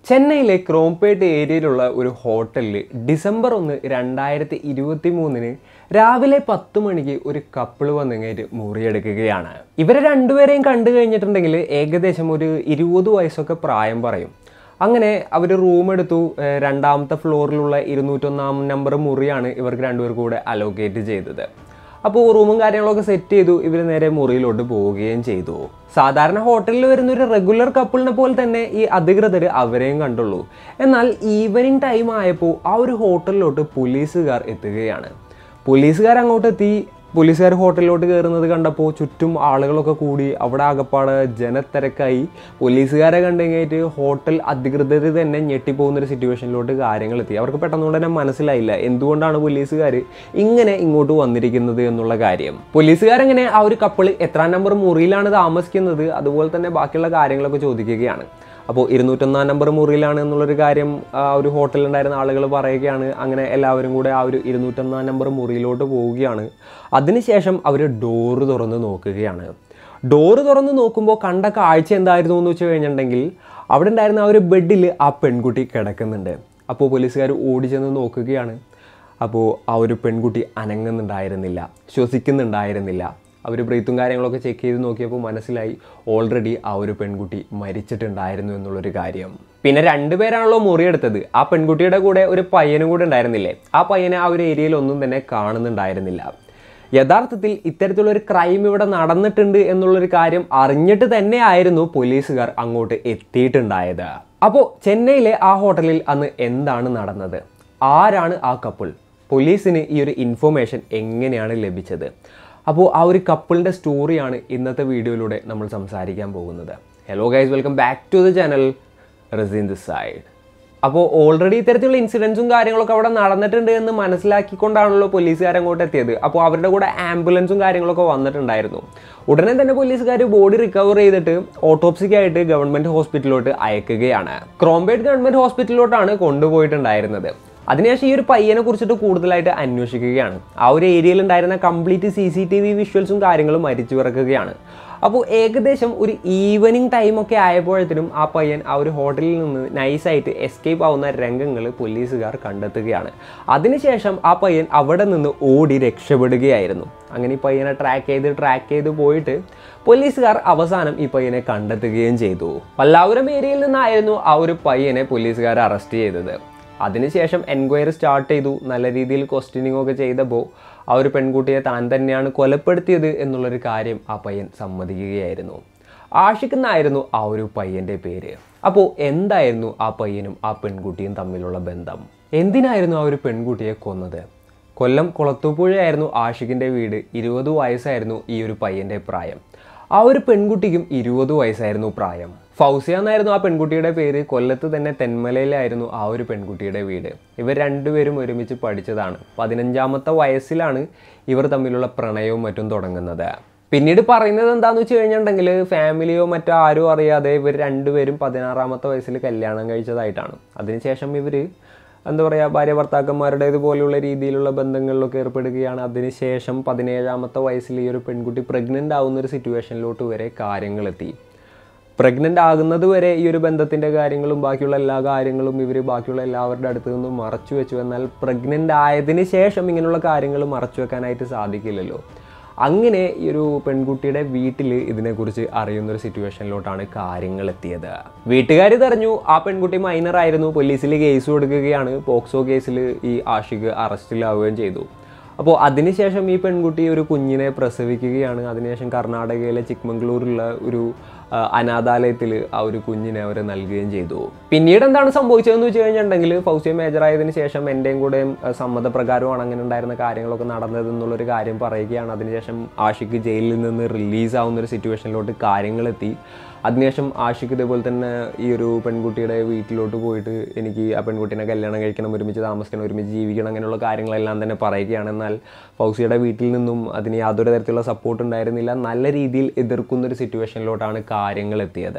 ചെന്നൈയിലെ ക്രോംപേട്ട് ഏരിയയിലുള്ള ഒരു ഹോട്ടലിൽ ഡിസംബർ ഒന്ന് രണ്ടായിരത്തി ഇരുപത്തി മൂന്നിന് രാവിലെ പത്ത് മണിക്ക് ഒരു കപ്പിൾ വന്നിങ്ങേറ്റ് മുറിയെടുക്കുകയാണ് ഇവരെ രണ്ടുപേരെയും കണ്ടു കഴിഞ്ഞിട്ടുണ്ടെങ്കിൽ ഏകദേശം ഒരു ഇരുപത് വയസ്സൊക്കെ പ്രായം പറയും അങ്ങനെ അവർ റൂം എടുത്തു ഏഹ് രണ്ടാമത്തെ ഫ്ലോറിലുള്ള ഇരുന്നൂറ്റൊന്നാം നമ്പർ മുറിയാണ് ഇവർക്ക് രണ്ടുപേർക്കും കൂടെ അലോക്കേറ്റ് ചെയ്തത് അപ്പോൾ റൂമും കാര്യങ്ങളൊക്കെ സെറ്റ് ചെയ്തു ഇവർ നേരെ മുറിയിലോട്ട് പോവുകയും ചെയ്തു സാധാരണ ഹോട്ടലിൽ വരുന്ന ഒരു റെഗുലർ കപ്പിളിനെ പോലെ തന്നെ ഈ അധികൃതർ അവരെയും കണ്ടുള്ളൂ എന്നാൽ ഈവനിങ് ടൈം ആയപ്പോൾ ആ ഒരു ഹോട്ടലിലോട്ട് പോലീസുകാർ എത്തുകയാണ് പോലീസുകാർ അങ്ങോട്ട് എത്തി പോലീസുകാർ ഹോട്ടലിലോട്ട് കയറുന്നത് കണ്ടപ്പോൾ ചുറ്റും ആളുകളൊക്കെ കൂടി അവിടെ ആകപ്പാട് ജനത്തിരക്കായി പോലീസുകാരെ കണ്ടു കഴിഞ്ഞിട്ട് ഹോട്ടൽ അധികൃതർ തന്നെ ഞെട്ടിപ്പോകുന്ന ഒരു സിറ്റുവേഷനിലോട്ട് കാര്യങ്ങൾ എത്തി അവർക്ക് പെട്ടെന്നുകൊണ്ട് തന്നെ മനസ്സിലായില്ല എന്തുകൊണ്ടാണ് പോലീസുകാർ ഇങ്ങനെ ഇങ്ങോട്ട് വന്നിരിക്കുന്നത് എന്നുള്ള കാര്യം പോലീസുകാരെങ്ങനെ ആ ഒരു കപ്പിൾ എത്രാം നമ്പർ മുറിയിലാണ് താമസിക്കുന്നത് അതുപോലെ തന്നെ ബാക്കിയുള്ള കാര്യങ്ങളൊക്കെ ചോദിക്കുകയാണ് അപ്പോൾ ഇരുന്നൂറ്റൊന്നാം നമ്പർ മുറിയിലാണ് എന്നുള്ളൊരു കാര്യം ആ ഒരു ഹോട്ടലിലുണ്ടായിരുന്ന ആളുകൾ പറയുകയാണ് അങ്ങനെ എല്ലാവരും കൂടെ ആ ഒരു ഇരുന്നൂറ്റൊന്നാം നമ്പർ മുറിയിലോട്ട് പോവുകയാണ് അതിനുശേഷം അവർ ഡോറ് തുറന്ന് നോക്കുകയാണ് ഡോറ് തുറന്ന് നോക്കുമ്പോൾ കണ്ട കാഴ്ച എന്തായിരുന്നു എന്ന് വെച്ച് കഴിഞ്ഞിട്ടുണ്ടെങ്കിൽ അവിടെ ഉണ്ടായിരുന്ന ആ ഒരു ബെഡിൽ ആ പെൺകുട്ടി കിടക്കുന്നുണ്ട് അപ്പോൾ പോലീസുകാർ ഓടിച്ചെന്ന് നോക്കുകയാണ് അപ്പോൾ ആ ഒരു പെൺകുട്ടി അനങ്ങുന്നുണ്ടായിരുന്നില്ല ശ്വസിക്കുന്നുണ്ടായിരുന്നില്ല അവർ ബ്രീത്തും കാര്യങ്ങളൊക്കെ ചെക്ക് ചെയ്ത് നോക്കിയപ്പോൾ മനസ്സിലായി ഓൾറെഡി ആ ഒരു പെൺകുട്ടി മരിച്ചിട്ടുണ്ടായിരുന്നു എന്നുള്ളൊരു കാര്യം പിന്നെ രണ്ടുപേരാണല്ലോ മുറിയെടുത്തത് ആ പെൺകുട്ടിയുടെ കൂടെ ഒരു പയ്യനും കൂടെ ഉണ്ടായിരുന്നില്ലേ ആ പയ്യനെ ആ ഒരു ഏരിയയിൽ ഒന്നും തന്നെ കാണുന്നുണ്ടായിരുന്നില്ല യഥാർത്ഥത്തിൽ ഇത്തരത്തിലുള്ള ഒരു ക്രൈം ഇവിടെ നടന്നിട്ടുണ്ട് എന്നുള്ളൊരു കാര്യം അറിഞ്ഞിട്ട് തന്നെയായിരുന്നു പോലീസുകാർ അങ്ങോട്ട് എത്തിയിട്ടുണ്ടായത് അപ്പോൾ ചെന്നൈയിലെ ആ ഹോട്ടലിൽ അന്ന് എന്താണ് നടന്നത് ആരാണ് ആ കപ്പിൾ പോലീസിന് ഈ ഒരു ഇൻഫർമേഷൻ എങ്ങനെയാണ് ലഭിച്ചത് അപ്പോൾ ആ ഒരു കപ്പിളിൻ്റെ സ്റ്റോറിയാണ് ഇന്നത്തെ വീഡിയോയിലൂടെ നമ്മൾ സംസാരിക്കാൻ പോകുന്നത് hello guys welcome back to the channel Razin the side അപ്പോൾ ഓൾറെഡി ഇത്തരത്തിലുള്ള ഇൻസിഡൻസും കാര്യങ്ങളൊക്കെ അവിടെ നടന്നിട്ടുണ്ട് എന്ന് മനസ്സിലാക്കിക്കൊണ്ടാണല്ലോ പോലീസുകാർ അങ്ങോട്ട് എത്തിയത് അപ്പോൾ അവരുടെ കൂടെ ആംബുലൻസും കാര്യങ്ങളൊക്കെ വന്നിട്ടുണ്ടായിരുന്നു ഉടനെ തന്നെ പോലീസുകാർ ബോഡി റിക്കവർ ചെയ്തിട്ട് ഓട്ടോപ്സിക്കായിട്ട് ഗവൺമെൻറ് ഹോസ്പിറ്റലിലോട്ട് അയക്കുകയാണ് ക്രോംബേഡ് ഗവൺമെൻറ് ഹോസ്പിറ്റലിലോട്ടാണ് കൊണ്ടുപോയിട്ടുണ്ടായിരുന്നത് അതിനുശേഷം ഈ ഒരു പയ്യനെ കുറിച്ചിട്ട് കൂടുതലായിട്ട് അന്വേഷിക്കുകയാണ് ആ ഒരു ഏരിയയിൽ ഉണ്ടായിരുന്ന complete C C T V വിഷ്വൽസും കാര്യങ്ങളും മരിച്ചു വിറക്കുകയാണ് അപ്പോൾ ഏകദേശം ഒരു ഈവനിങ് ടൈമൊക്കെ ആയപ്പോഴത്തേനും ആ പയ്യൻ ആ ഒരു ഹോട്ടലിൽ നിന്ന് നൈസായിട്ട് എസ്കേപ്പ് ആവുന്ന രംഗങ്ങൾ പോലീസുകാർ കണ്ടെത്തുകയാണ് അതിനുശേഷം ആ പയ്യൻ അവിടെ നിന്ന് ഓടി രക്ഷപ്പെടുകയായിരുന്നു അങ്ങനെ ഈ പയ്യനെ ട്രാക്ക് ചെയ്ത് ട്രാക്ക് ചെയ്ത് പോയിട്ട് പോലീസുകാർ അവസാനം ഈ പയ്യനെ കണ്ടെത്തുകയും ചെയ്തു പല്ലാവരം ഏരിയയിൽ നിന്നായിരുന്നു ആ ഒരു പയ്യനെ പോലീസുകാർ അറസ്റ്റ് ചെയ്തത് അതിനുശേഷം എൻക്വയറി സ്റ്റാർട്ട് ചെയ്തു നല്ല രീതിയിൽ ക്വസ്റ്റ്യനിങ് ഒക്കെ ചെയ്തപ്പോൾ ആ ഒരു പെൺകുട്ടിയെ താൻ തന്നെയാണ് കൊലപ്പെടുത്തിയത് എന്നുള്ളൊരു കാര്യം ആ പയ്യൻ സമ്മതിക്കുകയായിരുന്നു ആഷിഖ് എന്നായിരുന്നു ആ ഒരു പയ്യൻ്റെ പേര് അപ്പോൾ എന്തായിരുന്നു ആ പയ്യനും ആ പെൺകുട്ടിയും തമ്മിലുള്ള ബന്ധം എന്തിനായിരുന്നു ആ ഒരു പെൺകുട്ടിയെ കൊന്നത് കൊല്ലം കുളത്തൂപ്പുഴയായിരുന്നു ആഷിഖിൻ്റെ വീട് ഇരുപത് വയസ്സായിരുന്നു ഈ ഒരു പയ്യൻ്റെ പ്രായം ആ ഒരു പെൺകുട്ടിക്കും ഇരുപത് വയസ്സായിരുന്നു പ്രായം ഫൗസിയ എന്നായിരുന്നു ആ പെൺകുട്ടിയുടെ പേര് കൊല്ലത്ത് തന്നെ തെന്മലയിലായിരുന്നു ആ ഒരു പെൺകുട്ടിയുടെ വീട് ഇവർ രണ്ടുപേരും ഒരുമിച്ച് പഠിച്ചതാണ് പതിനഞ്ചാമത്തെ വയസ്സിലാണ് ഇവർ തമ്മിലുള്ള പ്രണയവും മറ്റും തുടങ്ങുന്നത് പിന്നീട് പറയുന്നത് എന്താന്ന് വെച്ച് കഴിഞ്ഞിട്ടുണ്ടെങ്കിൽ ഫാമിലിയോ മറ്റോ ആരും അറിയാതെ ഇവർ രണ്ടുപേരും പതിനാറാമത്തെ വയസ്സിൽ കല്യാണം കഴിച്ചതായിട്ടാണ് അതിനുശേഷം ഇവർ എന്താ പറയുക ഭാര്യ ഭർത്താക്കന്മാരുടേത് പോലെയുള്ള രീതിയിലുള്ള ബന്ധങ്ങളിലൊക്കെ ഏർപ്പെടുകയാണ് അതിനുശേഷം പതിനേഴാമത്തെ വയസ്സിൽ ഈ ഒരു പെൺകുട്ടി പ്രഗ്നൻ്റ് ആവുന്ന ഒരു സിറ്റുവേഷനിലോട്ട് വരെ കാര്യങ്ങളെത്തി പ്രഗ്നൻ്റ് ആകുന്നത് വരെ ഈ ഒരു ബന്ധത്തിൻ്റെ കാര്യങ്ങളും ബാക്കിയുള്ള എല്ലാ കാര്യങ്ങളും ഇവർ ബാക്കിയുള്ള എല്ലാവരുടെ അടുത്ത് നിന്നും മറച്ചു വെച്ചു എന്നാൽ പ്രഗ്നൻ്റ് ആയതിന് ശേഷം ഇങ്ങനെയുള്ള കാര്യങ്ങൾ മറച്ചു വെക്കാനായിട്ട് സാധിക്കില്ലല്ലോ അങ്ങനെ ഈ ഒരു പെൺകുട്ടിയുടെ വീട്ടിൽ ഇതിനെക്കുറിച്ച് അറിയുന്ന ഒരു സിറ്റുവേഷനിലോട്ടാണ് കാര്യങ്ങൾ എത്തിയത് വീട്ടുകാർ തെരഞ്ഞു ആ പെൺകുട്ടി മൈനർ ആയിരുന്നു പോലീസിൽ കേസ് കൊടുക്കുകയാണ് പോക്സോ കേസിൽ ഈ ആഷിഖ് അറസ്റ്റിലാവുകയും ചെയ്തു അപ്പോൾ അതിനുശേഷം ഈ പെൺകുട്ടി ഒരു കുഞ്ഞിനെ പ്രസവിക്കുകയാണ് അതിനുശേഷം കർണാടകയിലെ ചിക്മംഗ്ലൂരിലുള്ള ഒരു ആ, അനാഥാലയത്തിൽ ആ ഒരു കുഞ്ഞിനെ അവർ നൽകുകയും ചെയ്തു പിന്നീട് എന്താണ് സംഭവിച്ചതെന്ന് വെച്ച് കഴിഞ്ഞിട്ടുണ്ടെങ്കിൽ ഫൗസിയ മേജർ ആയതിനു ശേഷം എൻ്റെയും കൂടെയും ആ, സമ്മതപ്രകാരമാണ് അങ്ങനെ ഉണ്ടായിരുന്ന കാര്യങ്ങളൊക്കെ നടന്നത് എന്നുള്ളൊരു കാര്യം പറയുകയാണ് അതിനുശേഷം ആഷിക്ക് ജയിലിൽ നിന്ന് റിലീസ് ആവുന്ന ഒരു സിറ്റുവേഷനിലോട്ട് കാര്യങ്ങളെത്തി അതിനുശേഷം ആഷിക്ക് ഇതേപോലെ തന്നെ ഈ ഒരു പെൺകുട്ടിയുടെ വീട്ടിലോട്ട് പോയിട്ട് എനിക്ക് ആ പെൺകുട്ടീനെ കല്യാണം കഴിക്കണം ഒരുമിച്ച് താമസിക്കണം ഒരുമിച്ച് ജീവിക്കണം അങ്ങനെയുള്ള കാര്യങ്ങളെല്ലാം തന്നെ പറയുകയാണ് എന്നാൽ ഫൗസിയുടെ വീട്ടിൽ നിന്നും അതിന് യാതൊരു തരത്തിലുള്ള സപ്പോർട്ട് ഉണ്ടായിരുന്നില്ല നല്ല രീതിയിൽ എതിർക്കുന്ന ഒരു സിറ്റുവേഷനിലോട്ടാണ് കാര്യങ്ങൾ എത്തിയത്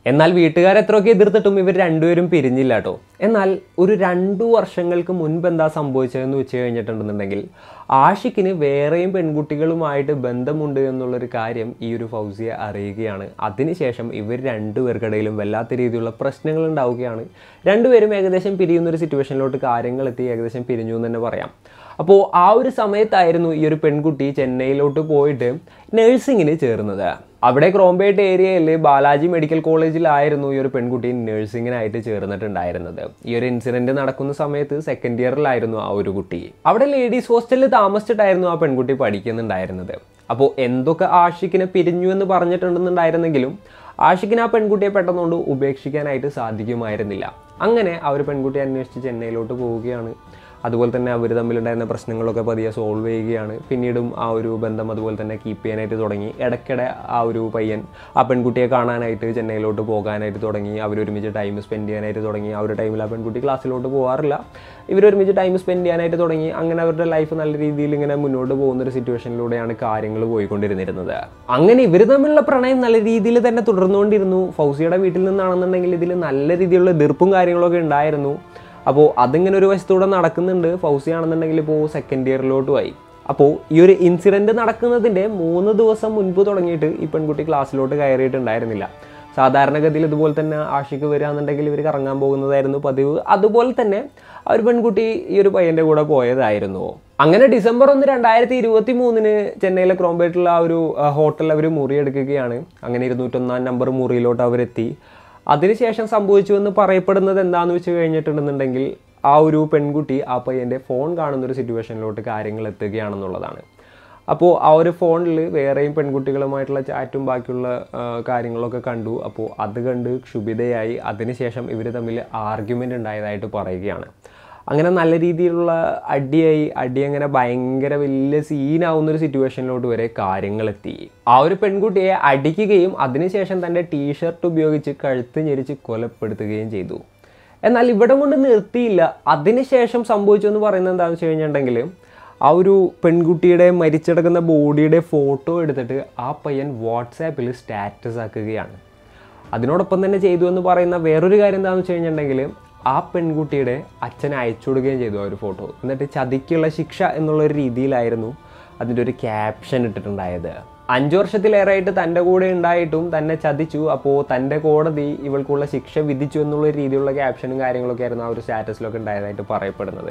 എന്നാൽ വീട്ടുകാർ എത്രയൊക്കെ എതിർത്തിട്ടും ഇവർ രണ്ടുപേരും പിരിഞ്ഞില്ല കേട്ടോ എന്നാൽ ഒരു രണ്ടു വർഷങ്ങൾക്ക് മുൻപ് എന്താ സംഭവിച്ചതെന്ന് വെച്ച് കഴിഞ്ഞിട്ടുണ്ടെന്നുണ്ടെങ്കിൽ ആഷിക്കിന് വേറെയും പെൺകുട്ടികളുമായിട്ട് ബന്ധമുണ്ട് എന്നുള്ളൊരു കാര്യം ഈ ഒരു ഫൗസിയെ അറിയുകയാണ് അതിനുശേഷം ഇവർ രണ്ടുപേർക്കിടയിലും വല്ലാത്ത രീതിയിലുള്ള പ്രശ്നങ്ങൾ ഉണ്ടാവുകയാണ് രണ്ടുപേരും ഏകദേശം പിരിയുന്ന ഒരു സിറ്റുവേഷനിലോട്ട് കാര്യങ്ങൾ എത്തി ഏകദേശം പിരിഞ്ഞു എന്ന് തന്നെ പറയാം അപ്പോൾ ആ ഒരു സമയത്തായിരുന്നു ഈ ഒരു പെൺകുട്ടി ചെന്നൈയിലോട്ട് പോയിട്ട് നഴ്സിങ്ങിന് ചേർന്നത് അവിടെ ക്രോംപേട്ട് ഏരിയയിൽ ബാലാജി മെഡിക്കൽ കോളേജിലായിരുന്നു ഈ ഒരു പെൺകുട്ടി നഴ്സിങ്ങിനായിട്ട് ചേർന്നിട്ടുണ്ടായിരുന്നത് ഈ ഒരു ഇൻസിഡന്റ് നടക്കുന്ന സമയത്ത് സെക്കൻഡ് ഇയറിലായിരുന്നു ആ ഒരു കുട്ടി അവിടെ ലേഡീസ് ഹോസ്റ്റലിൽ താമസിച്ചിട്ടായിരുന്നു ആ പെൺകുട്ടി പഠിക്കുന്നുണ്ടായിരുന്നത് അപ്പോൾ എന്തൊക്കെ ആഷിക്കിനെ പിരിഞ്ഞു എന്ന് പറഞ്ഞിട്ടുണ്ടെന്നുണ്ടായിരുന്നെങ്കിലും ആഷിക്കിന് ആ പെൺകുട്ടിയെ പെട്ടെന്നുകൊണ്ട് ഉപേക്ഷിക്കാനായിട്ട് സാധിക്കുമായിരുന്നില്ല അങ്ങനെ ആ ഒരു പെൺകുട്ടി അന്വേഷിച്ച് ചെന്നൈയിലോട്ട് പോവുകയാണ് അതുപോലെ തന്നെ അവർ തമ്മിലുണ്ടായിരുന്ന പ്രശ്നങ്ങളൊക്കെ പതിയെ സോൾവ് ചെയ്യുകയാണ് പിന്നീടും ആ ഒരു ബന്ധം അതുപോലെ തന്നെ കീപ്പ് ചെയ്യാനായിട്ട് തുടങ്ങി ഇടയ്ക്കിടെ ആ ഒരു പയ്യൻ ആ പെൺകുട്ടിയെ കാണാനായിട്ട് ചെന്നൈയിലോട്ട് പോകാനായിട്ട് തുടങ്ങി അവരൊരുമിച്ച് ടൈം സ്പെൻഡ് ചെയ്യാനായിട്ട് തുടങ്ങി ആ ഒരു ടൈമിൽ ആ പെൺകുട്ടി ക്ലാസ്സിലോട്ട് പോകാറില്ല ഇവരൊരുമിച്ച് ടൈം സ്പെൻഡ് ചെയ്യാനായിട്ട് തുടങ്ങി അങ്ങനെ അവരുടെ ലൈഫ് നല്ല രീതിയിൽ ഇങ്ങനെ മുന്നോട്ട് പോകുന്ന ഒരു സിറ്റുവേഷനിലൂടെയാണ് കാര്യങ്ങൾ പോയിക്കൊണ്ടിരുന്നിരുന്നത് അങ്ങനെ ഇവർ തമ്മിലുള്ള പ്രണയം നല്ല രീതിയിൽ തന്നെ തുടർന്നുകൊണ്ടിരുന്നു ഫൗസിയുടെ വീട്ടിൽ നിന്നാണെന്നുണ്ടെങ്കിൽ ഇതിൽ നല്ല രീതിയിലുള്ള എതിർപ്പും കാര്യങ്ങളൊക്കെ ഉണ്ടായിരുന്നു അപ്പോൾ അതിങ്ങനെ ഒരു വശത്തൂടെ നടക്കുന്നുണ്ട് ഫൗസി ആണെന്നുണ്ടെങ്കിൽ ഇപ്പോൾ സെക്കൻഡ് ഇയറിലോട്ട് പോയി അപ്പോൾ ഈ ഒരു ഇൻസിഡൻറ്റ് നടക്കുന്നതിൻ്റെ മൂന്ന് ദിവസം മുൻപ് തുടങ്ങിയിട്ട് ഈ പെൺകുട്ടി ക്ലാസ്സിലോട്ട് കയറിയിട്ടുണ്ടായിരുന്നില്ല സാധാരണഗതിയിൽ ഇതുപോലെ തന്നെ ആഷിക്ക് വരികയാണെന്നുണ്ടെങ്കിൽ ഇവർ കറങ്ങാൻ പോകുന്നതായിരുന്നു പതിവ് അതുപോലെ തന്നെ ആ ഒരു പെൺകുട്ടി ഈ ഒരു പയ്യൻ്റെ കൂടെ പോയതായിരുന്നു അങ്ങനെ ഡിസംബർ ഒന്ന് രണ്ടായിരത്തി ഇരുപത്തി മൂന്നിന് ചെന്നൈയിലെ ക്രോംപേട്ടിലുള്ള ആ ഒരു ഹോട്ടലിൽ അവർ മുറിയെടുക്കുകയാണ് അങ്ങനെ ഇരുന്നൂറ്റൊന്നാം നമ്പർ മുറിയിലോട്ട് അവരെത്തി അതിനുശേഷം സംഭവിച്ചു എന്ന് പറയപ്പെടുന്നത് എന്താണെന്ന് വെച്ച് കഴിഞ്ഞിട്ടുണ്ടെന്നുണ്ടെങ്കിൽ ആ ഒരു പെൺകുട്ടി ആ പയ്യൻ്റെ ഫോൺ കാണുന്ന ഒരു സിറ്റുവേഷനിലോട്ട് കാര്യങ്ങൾ എത്തുകയാണെന്നുള്ളതാണ് അപ്പോൾ ആ ഒരു ഫോണിൽ വേറെയും പെൺകുട്ടികളുമായിട്ടുള്ള ചാറ്റും ബാക്കിയുള്ള ആ, കാര്യങ്ങളൊക്കെ കണ്ടു അപ്പോൾ അത് കണ്ട് ക്ഷുഭിതയായി അതിനുശേഷം ഇവർ തമ്മിൽ ആർഗ്യുമെൻ്റ് ഉണ്ടായതായിട്ട് പറയുകയാണ് അങ്ങനെ നല്ല രീതിയിലുള്ള അടിയായി അടി അങ്ങനെ ഭയങ്കര വലിയ സീനാവുന്ന ഒരു സിറ്റുവേഷനിലോട്ട് വരെ കാര്യങ്ങളെത്തി ആ ഒരു പെൺകുട്ടിയെ അടിക്കുകയും അതിനുശേഷം തൻ്റെ ടീഷർട്ട് ഉപയോഗിച്ച് കഴുത്ത് ഞെരിച്ച് കൊലപ്പെടുത്തുകയും ചെയ്തു എന്നാൽ ഇവിടെ കൊണ്ട് നിർത്തിയില്ല അതിനുശേഷം സംഭവിച്ചു എന്ന് പറയുന്നത് എന്താണെന്ന് വെച്ച് കഴിഞ്ഞിട്ടുണ്ടെങ്കിൽ ആ ഒരു പെൺകുട്ടിയുടെ മരിച്ചടക്കുന്ന ബോഡിയുടെ ഫോട്ടോ എടുത്തിട്ട് ആ പയ്യൻ വാട്സാപ്പിൽ സ്റ്റാറ്റസ് ആക്കുകയാണ് അതിനോടൊപ്പം തന്നെ ചെയ്തു എന്ന് പറയുന്ന വേറൊരു കാര്യം എന്താണെന്ന് വെച്ച് കഴിഞ്ഞിട്ടുണ്ടെങ്കിൽ ആ പെൺകുട്ടിയുടെ അച്ഛൻ അയച്ചു കൊടുക്കുകയും ചെയ്തു ആ ഒരു ഫോട്ടോ എന്നിട്ട് ചതിക്കുള്ള ശിക്ഷ എന്നുള്ള ഒരു രീതിയിലായിരുന്നു അതിൻ്റെ ഒരു ക്യാപ്ഷൻ ഇട്ടിട്ടുണ്ടായത് അഞ്ചു വർഷത്തിലേറെയായിട്ട് തൻ്റെ കൂടെ ഉണ്ടായിട്ടും തന്നെ ചതിച്ചു അപ്പോൾ തൻ്റെ കോടതി ഇവൾക്കുള്ള ശിക്ഷ വിധിച്ചു എന്നുള്ള രീതിയിലുള്ള ക്യാപ്ഷനും കാര്യങ്ങളൊക്കെ ആയിരുന്നു ആ ഒരു സ്റ്റാറ്റസിലൊക്കെ ഉണ്ടായതായിട്ട് പറയപ്പെടുന്നത്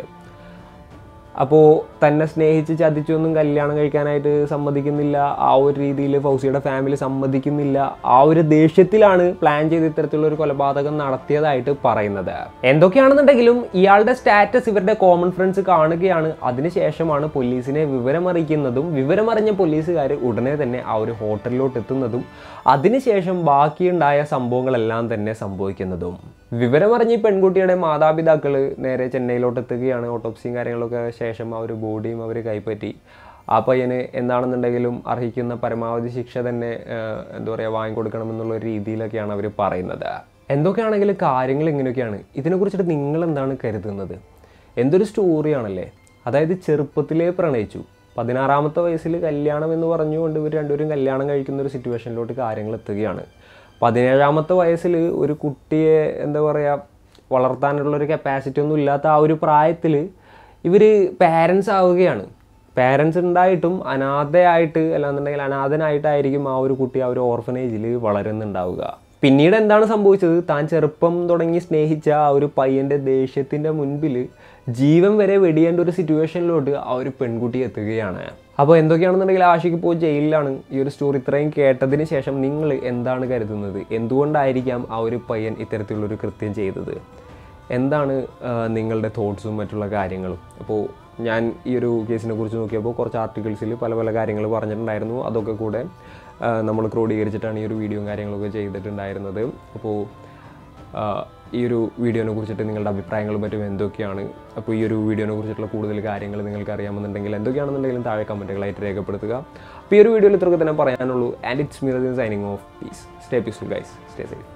അപ്പോൾ തന്നെ സ്നേഹിച്ച് ചതിച്ചൊന്നും കല്യാണം കഴിക്കാനായിട്ട് സമ്മതിക്കുന്നില്ല ആ ഒരു രീതിയിൽ ഫൗസിയുടെ ഫാമിലി സമ്മതിക്കുന്നില്ല ആ ഒരു ദേഷ്യത്തിലാണ് പ്ലാൻ ചെയ്ത് ഇത്തരത്തിലുള്ള ഒരു കൊലപാതകം നടത്തിയതായിട്ട് പറയുന്നത് എന്തൊക്കെയാണെന്നുണ്ടെങ്കിലും ഇയാളുടെ സ്റ്റാറ്റസ് ഇവരുടെ കോമൺ ഫ്രണ്ട്സ് കാണുകയാണ് അതിനുശേഷമാണ് പോലീസിനെ വിവരമറിയിക്കുന്നതും വിവരമറിഞ്ഞ പോലീസുകാർ ഉടനെ തന്നെ ആ ഒരു ഹോട്ടലിലോട്ട് എത്തുന്നതും അതിനുശേഷം ബാക്കിയുണ്ടായ സംഭവങ്ങളെല്ലാം തന്നെ സംഭവിക്കുന്നതും വിവരമറിഞ്ഞ് ഈ പെൺകുട്ടിയുടെ മാതാപിതാക്കൾ നേരെ ചെന്നൈയിലോട്ട് എത്തുകയാണ് ഓട്ടോപ്സിയും കാര്യങ്ങളൊക്കെ ശേഷം ആ ഒരു ബോഡിയും അവർ കൈപ്പറ്റി ആ പയ്യന് എന്താണെന്നുണ്ടെങ്കിലും അർഹിക്കുന്ന പരമാവധി ശിക്ഷ തന്നെ ആഹ്, എന്താ പറയുക വാങ്ങിക്കൊടുക്കണം എന്നുള്ള ഒരു രീതിയിലൊക്കെയാണ് അവർ പറയുന്നത് എന്തൊക്കെയാണെങ്കിലും കാര്യങ്ങൾ ഇങ്ങനെയൊക്കെയാണ് ഇതിനെക്കുറിച്ചിട്ട് നിങ്ങൾ എന്താണ് കരുതുന്നത് എന്തൊരു സ്റ്റോറിയാണല്ലേ അതായത് ചെറുപ്പത്തിലേ പ്രണയിച്ചു പതിനാറാമത്തെ വയസ്സിൽ കല്യാണം എന്ന് പറഞ്ഞുകൊണ്ട് ഇവർ രണ്ടുപേരും കല്യാണം കഴിക്കുന്ന ഒരു സിറ്റുവേഷനിലോട്ട് കാര്യങ്ങൾ എത്തുകയാണ് പതിനേഴാമത്തെ വയസ്സിൽ ഒരു കുട്ടിയെ എന്താ പറയുക വളർത്താനുള്ള ഒരു കപ്പാസിറ്റി ഒന്നും ഇല്ലാത്ത ആ ഒരു പ്രായത്തിൽ ഇവർ പാരൻസ് ആവുകയാണ് പാരൻസ് ഉണ്ടായിട്ടും അനാഥയായിട്ട് അല്ലാന്നുണ്ടെങ്കിൽ അനാഥനായിട്ടായിരിക്കും ആ ഒരു കുട്ടി ആ ഒരു ഓർഫനേജിൽ വളരുന്നുണ്ടാവുക പിന്നീട് എന്താണ് സംഭവിച്ചത് താൻ ചെറുപ്പം തുടങ്ങി സ്നേഹിച്ച ആ ഒരു പയ്യൻ്റെ ദേഷ്യത്തിൻ്റെ മുൻപിൽ ജീവൻ വരെ വെടിയേണ്ട ഒരു സിറ്റുവേഷനിലോട്ട് ആ ഒരു പെൺകുട്ടി എത്തുകയാണ് അപ്പോൾ എന്തൊക്കെയാണെന്നുണ്ടെങ്കിൽ ആഷിക്ക് ഇപ്പോൾ ജയിലിലാണ് ഈ ഒരു സ്റ്റോറി ഇത്രയും കേട്ടതിന് ശേഷം നിങ്ങൾ എന്താണ് കരുതുന്നത് എന്തുകൊണ്ടായിരിക്കാം ആ ഒരു പയ്യൻ ഇത്തരത്തിലുള്ളൊരു കൃത്യം ചെയ്തത് എന്താണ് ആ, നിങ്ങളുടെ തോട്ട്സും മറ്റുള്ള കാര്യങ്ങളും അപ്പോൾ ഞാൻ ഈ ഒരു കേസിനെ കുറിച്ച് നോക്കിയപ്പോൾ കുറച്ച് ആർട്ടിക്കിൾസിൽ പല പല കാര്യങ്ങൾ പറഞ്ഞിട്ടുണ്ടായിരുന്നു അതൊക്കെ കൂടെ ആ, നമ്മൾ ക്രോഡീകരിച്ചിട്ടാണ് ഈ ഒരു വീഡിയോയും കാര്യങ്ങളൊക്കെ ചെയ്തിട്ടുണ്ടായിരുന്നത് അപ്പോൾ ആ, ഈ ഒരു വീഡിയോനെ കുറിച്ചിട്ട് നിങ്ങളുടെ അഭിപ്രായങ്ങളും മറ്റും എന്തൊക്കെയാണ് അപ്പോൾ ഈ ഒരു വീഡിയോനെ കുറിച്ചിട്ടുള്ള കൂടുതൽ കാര്യങ്ങൾ നിങ്ങൾക്ക് അറിയാമെന്നുണ്ടെങ്കിൽ എന്തൊക്കെയാണെന്നുണ്ടെങ്കിലും താഴെ കമൻറ്റുകളായിട്ട് രേഖപ്പെടുത്തുക അപ്പോൾ ഈ ഒരു വീഡിയോയിൽ ഇത്രയൊക്കെ തന്നെ പറയാനുള്ളൂ and it's Meer signing off peace stay peaceful guys stay safe